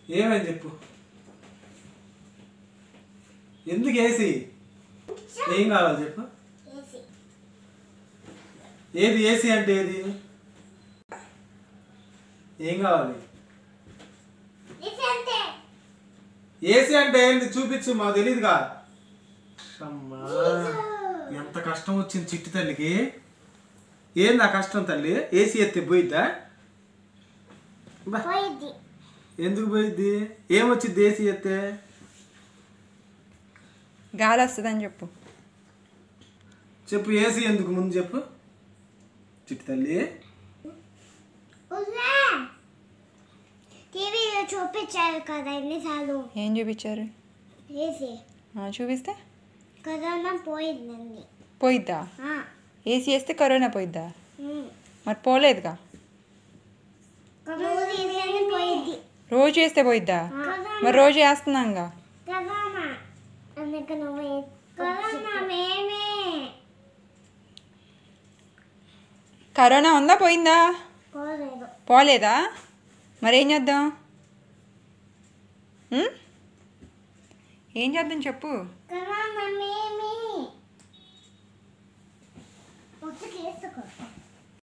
ఏమని చెప్పు ఎందుకు ఏసీ ఏం కావాలి చెప్పు ఏసీ ఏది ఏసీ అంటే ఏది ఏం కావాలి ఏసీ అంటే ఏసీ అంటే ఏంటి చూపించు మాకు తెలియదుగా అమ్మా ఎంత కష్టం వచ్చింది చిట్టి తల్లికి ఏంది ఆ కష్టం తల్లి ఏసీ ఎత్తే పోయిద్దా బా పోయిద్ది ఎందుకు పోయిద్ది ఏమొచ్చిద్ది ఏసీ ఎత్తే గాలి వస్తుందని చెప్పు చెప్పు ఏసీ ఎందుకు ముందు చెప్పు చిట్టి తల్లి ఉన్నా టీవీలో చూపించారు కదా ఎన్నిసార్లు ఏం చూపించారు ఏసీ ఆ, చూపిస్తే కరోనా పోయిందండి పోయిద్దా ఆ, ఏసీ వేస్తే కరోనా పోయిద్దా ఉమ్. మరి పోలేదుగా కరోనా తీసేది పోయిద్ది రోజు వేస్తే పోయిద్దా మరి రోజు వేస్తున్నాంగా కరోనా అందుకు నువ్వు ఏ- కరోనా మేమే కరోనా ఉందా పోయిందా పోలేదు పోలేదా మరి ఏం చేద్దాం ఉం? ఏం చేద్దాం చెప్పు కరోనా మేమే ఉతికేసుకో